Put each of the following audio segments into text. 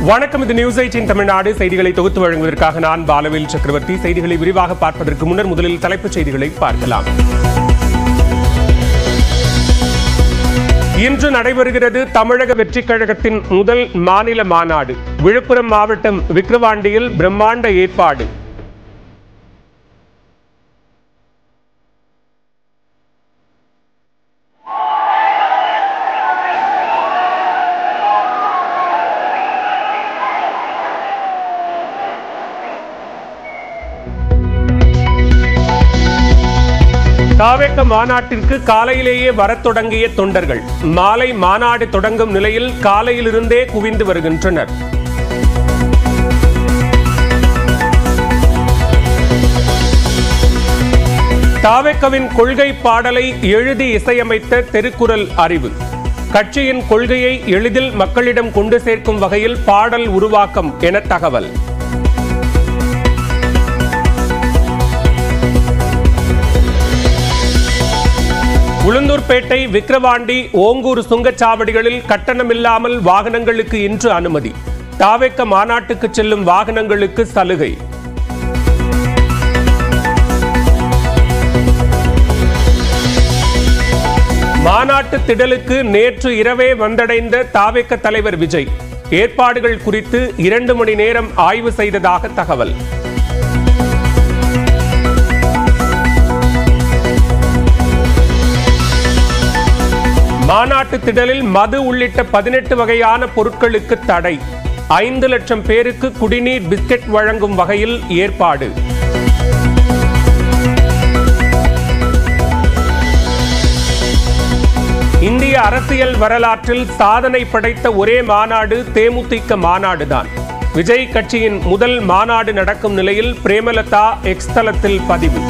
வணக்கம் இது news eighteen Tamil Nadu செய்திகளை தொகுத்து வழங்குவதற்காக நான் பாலவேல் சக்கரவர்த்தி செய்திகளை விரிவாக பார்ப்பதற்கு முன்னர் முதலில் தலைப்புச் செய்திகளை பார்க்கலாம் இன்று நடைபெறுகிறது தமிழக வெற்றிக் கழகத்தின் முதல் மாநில மாநாடு விழுப்புரம் மாவட்டம் விக்கிரவாண்டியில் பிரம்மாண்ட ஏற்பாடு தாவேக்க மாநாட்டிற்கு காலையிலேயே வரத் தொடங்கிய தொண்டர்கள் மாலை மாநாடு தொடங்கும் நிலையில் காலையிலிருந்தே குவிந்து வருகின்றனர் தாவேக்கவின் கொள்கை பாடலை எழுதி இசையமைத்த தெருக்குறள் அறிவு கட்சியின் கொள்கையை எளிதில் மக்களிடம் கொண்டு சேர்க்கும் வகையில் பாடல் உருவாக்கம் என தகவல் உளுந்தூர்பேட்டை விக்கிரவாண்டி ஓங்கூர் சுங்கச்சாவடிகளில் கட்டணமில்லாமல் வாகனங்களுக்கு இன்று அனுமதி தாவேக்க மாநாட்டுக்கு செல்லும் வாகனங்களுக்கு சலுகை மாநாட்டு திடலுக்கு நேற்று இரவே வந்தடைந்த தாவேக்க தலைவர் விஜய் ஏற்பாடுகள் குறித்து இரண்டு மணி நேரம் ஆய்வு செய்ததாக தகவல் மாநாட்டு திடலில் மது உள்ளிட்ட பதினெட்டு வகையான பொருட்களுக்கு தடை ஐந்து லட்சம் பேருக்கு குடிநீர் பிஸ்கெட் வழங்கும் வகையில் ஏற்பாடு இந்திய அரசியல் வரலாற்றில் சாதனை படைத்த ஒரே மாநாடு தேமுதிக மாநாடுதான் விஜய் கட்சியின் முதல் மாநாடு நடக்கும் நிலையில் பிரேமலதா எக்ஸ் தளத்தில் பதிவு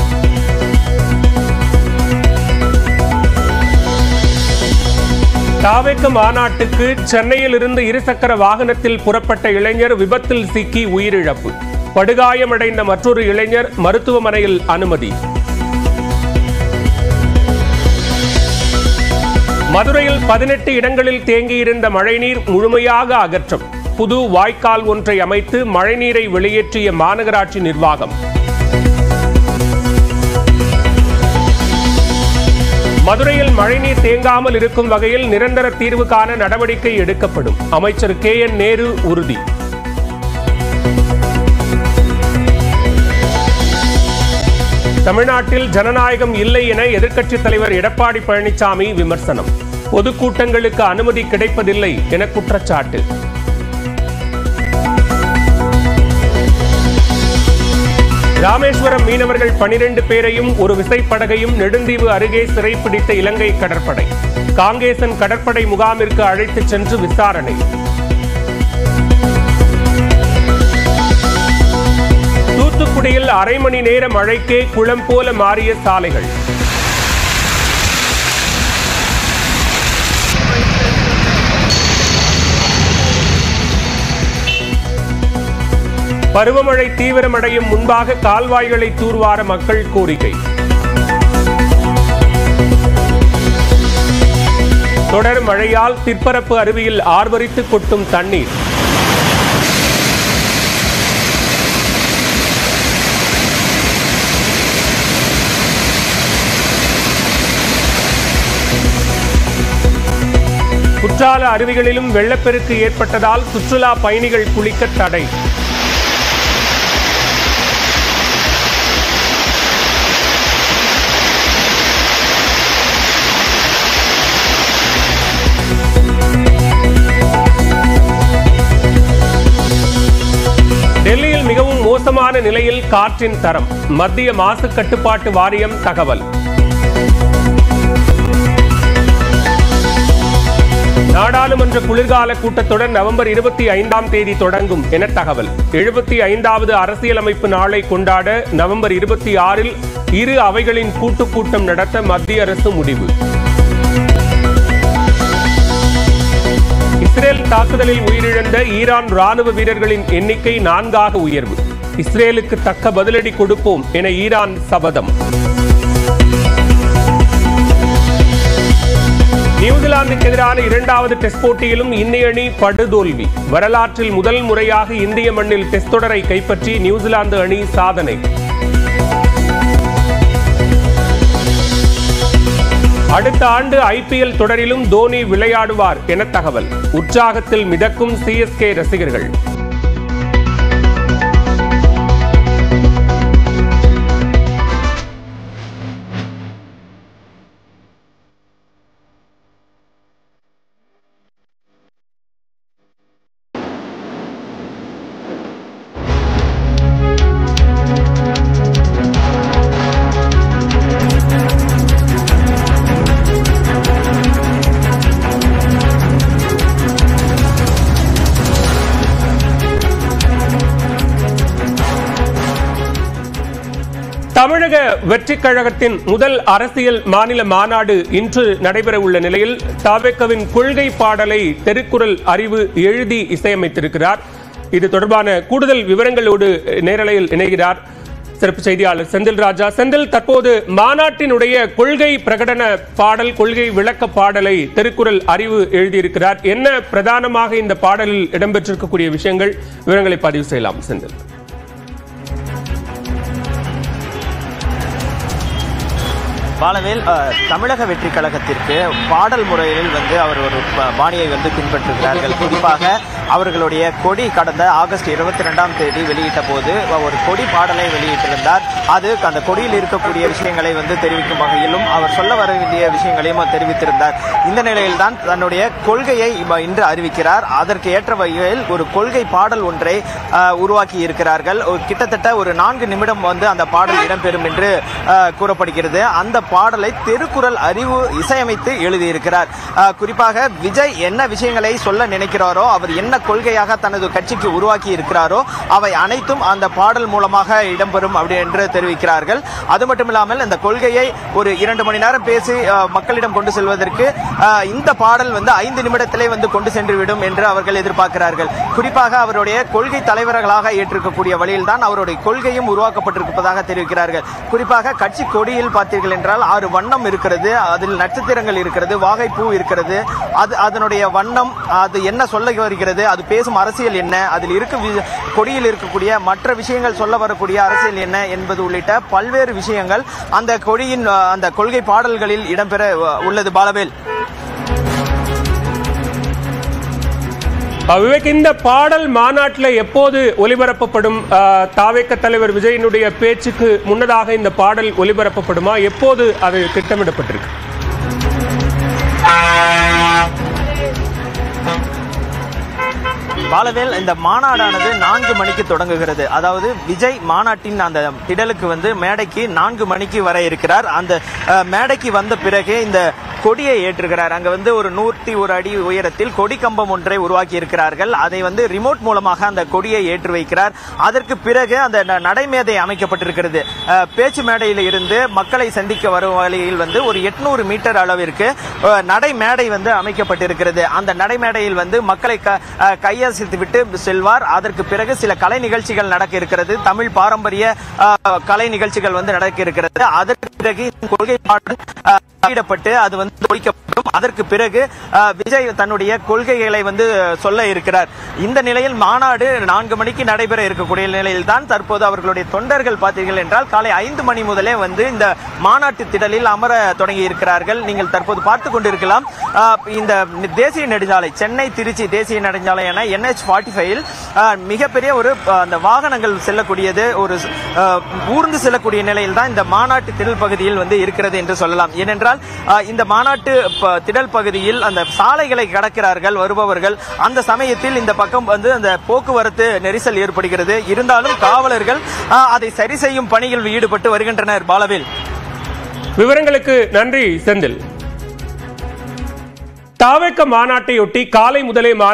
தாவேக்க மாநாட்டுக்கு சென்னையில் இருந்து இருசக்கர வாகனத்தில் புறப்பட்ட இளைஞர் விபத்தில் சிக்கி உயிரிழப்பு படுகாயமடைந்த மற்றொரு இளைஞர் மருத்துவமனையில் அனுமதி மதுரையில் பதினெட்டு இடங்களில் தேங்கியிருந்த மழைநீர் முழுமையாக அகற்றம் புது வாய்க்கால் ஒன்றை அமைத்து மழைநீரை வெளியேற்றிய மாநகராட்சி நிர்வாகம் மதுரையில் மழைநீர் தேங்காமல் இருக்கும் வகையில் நிரந்தர தீர்வு காண நடவடிக்கை எடுக்கப்படும் அமைச்சர் கே என் நேரு உறுதி தமிழ்நாட்டில் ஜனநாயகம் இல்லை என எதிர்க்கட்சித் தலைவர் எடப்பாடி பழனிசாமி விமர்சனம் பொதுக்கூட்டங்களுக்கு அனுமதி கிடைப்பதில்லை என குற்றச்சாட்டு ராமேஸ்வரம் மீனவர்கள் பனிரெண்டு பேரையும் ஒரு விசைப்படகையும் நெடுந்தீவு அருகே சிறைப்பிடித்த இலங்கை கடற்படை காங்கேசன் கடற்படை முகாமிற்கு அழைத்துச் சென்று விசாரணை தூத்துக்குடியில் அரை மணி நேர மழைக்கே குளம் போல மாறிய சாலைகள் பருவமழை தீவிரமடையும் முன்பாக கால்வாய்களை தூர்வார மக்கள் கோரிக்கை தொடர் மழையால் திற்பரப்பு அருவியில் ஆர்வரித்து கொட்டும் தண்ணீர் குற்றால அருவிகளிலும் வெள்ளப்பெருக்கு ஏற்பட்டதால் சுற்றுலா பயணிகள் குளிக்க தடை டெல்லியில் மிகவும் மோசமான நிலையில் காற்றின் தரம் மத்திய மாசு கட்டுப்பாட்டு வாரியம் தகவல் நாடாளுமன்ற குளிர்கால கூட்டத்தொடர் நவம்பர் இருபத்தி ஐந்தாம் தேதி தொடங்கும் என தகவல் எழுபத்தி ஐந்தாவது அரசியலமைப்பு நாளை கொண்டாட நவம்பர் இருபத்தி ஆறில் இரு அவைகளின் கூட்டு கூட்டம் நடத்த மத்திய அரசு முடிவு இஸ்ரேல் தாக்குதலில் உயிரிழந்த ஈரான் ராணுவ வீரர்களின் எண்ணிக்கை நான்காக உயர்வு இஸ்ரேலுக்கு தக்க பதிலடி கொடுப்போம் என ஈரான் சபதம் நியூசிலாந்துக்கு எதிரான எதிரான இரண்டாவது டெஸ்ட் போட்டியிலும் இந்திய அணி படுதோல்வி வரலாற்றில் முதல் முறையாக இந்திய மண்ணில் டெஸ்ட் தொடரை கைப்பற்றி நியூசிலாந்து அணி சாதனை அடுத்த ஆண்டு ஐபிஎல் தொடரிலும் தோனி விளையாடுவார் என தகவல் உற்சாகத்தில் மிதக்கும் சிஎஸ்கே ரசிகர்கள் தமிழக வெற்றிக் கழகத்தின் முதல் அரசியல் மாநில மாநாடு இன்று நடைபெற உள்ள நிலையில் தாவேக்கவின் கொள்கை பாடலை தெருக்குறள் அறிவு எழுதி இசையமைத்திருக்கிறார் இது தொடர்பான கூடுதல் விவரங்களோடு நேரலையில் இணைகிறார் சிறப்பு செய்தியாளர் செந்தில் ராஜா செந்தில் தற்போது மாநாட்டினுடைய கொள்கை பிரகடன பாடல் கொள்கை விளக்க பாடலை திருக்குறள் அறிவு எழுதியிருக்கிறார் என்ன பிரதானமாக இந்த பாடலில் இடம்பெற்றிருக்கக்கூடிய விஷயங்கள் விவரங்களை பதிவு செய்யலாம் செந்தில் பாலவேல் அஹ், தமிழக வெற்றி கழகத்திற்கு பாடல் முறையில் வந்து அவர் ஒரு ப- பாணியை வந்து பின்பற்றுகிறார்கள் குறிப்பாக அவர்களுடைய கொடி கடந்த ஆகஸ்ட் இருபத்தி ரெண்டாம் தேதி வெளியிட்ட போது ஒரு கொடி பாடலை வெளியிட்டிருந்தார் அது அந்த கொடியில் இருக்கக்கூடிய விஷயங்களை வந்து தெரிவிக்கும் வகையிலும் அவர் சொல்ல வர வேண்டிய விஷயங்களையும் அவர் தெரிவித்திருந்தார் இந்த நிலையில்தான் தன்னுடைய கொள்கையை இவ- இன்று அறிவிக்கிறார் அதற்கு ஏற்ற வகையில் ஒரு கொள்கை பாடல் ஒன்றை அஹ், உருவாக்கி இருக்கிறார்கள் ஒரு கிட்டத்தட்ட ஒரு நான்கு நிமிடம் வந்து அந்த பாடல் இடம்பெறும் என்று அஹ், கூறப்படுகிறது அந்த பாடலை திருக்குறள் அறிவு இசையமைத்து எழுதியிருக்கிறார் அஹ், குறிப்பாக விஜய் என்ன விஷயங்களை சொல்ல நினைக்கிறாரோ அவர் என்ன கொள்கையாக தனது கட்சிக்கு உருவாக்கி இருக்கிறாரோ அவை அனைத்தும் அந்த பாடல் மூலமாக இடம்பெறும் அப்படி என்று தெரிவிக்கிறார்கள் அது மட்டும் இல்லாமல் இந்த கொள்கையை ஒரு இரண்டு மணி நேரம் பேசி அஹ், மக்களிடம் கொண்டு செல்வதற்கு அஹ், இந்த பாடல் வந்து ஐந்து நிமிடத்திலே வந்து கொண்டு சென்று விடும் என்று அவர்கள் எதிர்பார்க்கிறார்கள் குறிப்பாக அவருடைய கொள்கை தலைவர்களாக ஏற்றிருக்கக்கூடிய வழியில் தான் அவருடைய கொள்கையும் உருவாக்கப்பட்டிருப்பதாக தெரிவிக்கிறார்கள் குறிப்பாக கட்சி கொடியில் பார்த்தீர்கள் என்றால் ஆறு வண்ணம் இருக்கிறது அதில் நட்சத்திரங்கள் இருக்கிறது வாகைப்பூ இருக்கிறது அது அதனுடைய வண்ணம் அது என்ன சொல்ல வருகிறது அது பேசும் அரசியல் என்ன அதில் இருக்க வி- கொடியில் இருக்கக்கூடிய மற்ற விஷயங்கள் சொல்ல வரக்கூடிய அரசியல் என்ன என்பது உள்ளிட்ட பல்வேறு விஷயங்கள் அந்த கொடியின் அஹ், அந்த கொள்கை பாடல்களில் இடம்பெற அஹ், உள்ளது பாலவேல் அஹ் விவேக் இந்த பாடல் மாநாட்டில் எப்போது ஒலிபரப்பப்படும் அஹ், தாவேக்க தலைவர் விஜயனுடைய பேச்சுக்கு முன்னதாக இந்த பாடல் ஒலிபரப்பப்படுமா எப்போது அது திட்டமிடப்பட்டிருக்கு பாலவேல் இந்த மாநாடானது நான்கு மணிக்கு தொடங்குகிறது அதாவது விஜய் மாநாட்டின் அந்த திடலுக்கு வந்து மேடைக்கு நான்கு மணிக்கு வர இருக்கிறார் அந்த அஹ், மேடைக்கு வந்த பிறகு இந்த கொடியை ஏற்றுகிறார் அங்க வந்து ஒரு நூற்றி ஒரு அடி உயரத்தில் கொடி கம்பம் ஒன்றை உருவாக்கி இருக்கிறார்கள் அதை வந்து ரிமோட் மூலமாக அந்த கொடியை ஏற்றி வைக்கிறார் அதற்கு பிறகு அந்த ந- நடைமேதை அமைக்கப்பட்டிருக்கிறது அஹ், பேச்சு மேடையில் இருந்து மக்களை சந்திக்க வரும் வழியில் வந்து ஒரு எட்நூறு மீட்டர் அளவிற்கு அஹ், நடை மேடை வந்து அமைக்கப்பட்டிருக்கிறது அந்த நடைமேடையில் வந்து மக்களை க- அஹ், கையசைத்து விட்டு செல்வார் அதற்கு பிறகு சில கலை நிகழ்ச்சிகள் நடக்க இருக்கிறது தமிழ் பாரம்பரிய அஹ், கலை நிகழ்ச்சிகள் வந்து நடக்க இருக்கிறது அதற்கு பிறகு இந்த கொள்கை பாடல் அஹ், வெளியிடப்பட்டு அது வந்து ஒழிக்கப்படும் அதற்கு பிறகு அஹ், விஜய் தன்னுடைய கொள்கைகளை வந்து சொல்ல இருக்கிறார் இந்த நிலையில் மாநாடு நான்கு மணிக்கு நடைபெற இருக்கக்கூடிய நிலையில் தான் தற்போது அவர்களுடைய தொண்டர்கள் பார்த்தீர்கள் என்றால் காலை ஐந்து மணி முதலே வந்து இந்த மாநாட்டு திடலில் அமர தொடங்கி இருக்கிறார்கள் நீங்கள் தற்போது பார்த்து கொண்டிருக்கலாம் அஹ், இந்த தேசிய நெடுஞ்சாலை சென்னை திருச்சி தேசிய நெடுஞ்சாலை என என்ஹெச் ஃபார்ட்டி ஃபைவ் மிகப்பெரிய ஒரு அஹ், அந்த வாகனங்கள் செல்லக்கூடியது ஒரு அஹ், ஊர்ந்து செல்லக்கூடிய நிலையில் தான் இந்த மாநாட்டு திடல் பகுதியில் வந்து இருக்கிறது என்று சொல்லலாம் ஏனென்றால் அஹ், இந்த மாநாட்டு ப- திடல் பகுதியில் அந்த சாலைகளை கடக்கிறார்கள் வருபவர்கள் அந்த சமயத்தில் இந்த பக்கம் வந்து அந்த போக்குவரத்து நெரிசல் ஏற்படுகிறது இருந்தாலும் காவலர்கள் அஹ், அதை சரி செய்யும் பணியில் ஈடுபட்டு வருகின்றனர் பாலவேல் விவரங்களுக்கு நன்றி செந்தில் தாவேக்க மாநாட்டையொட்டி காலை முதலே மாநாடு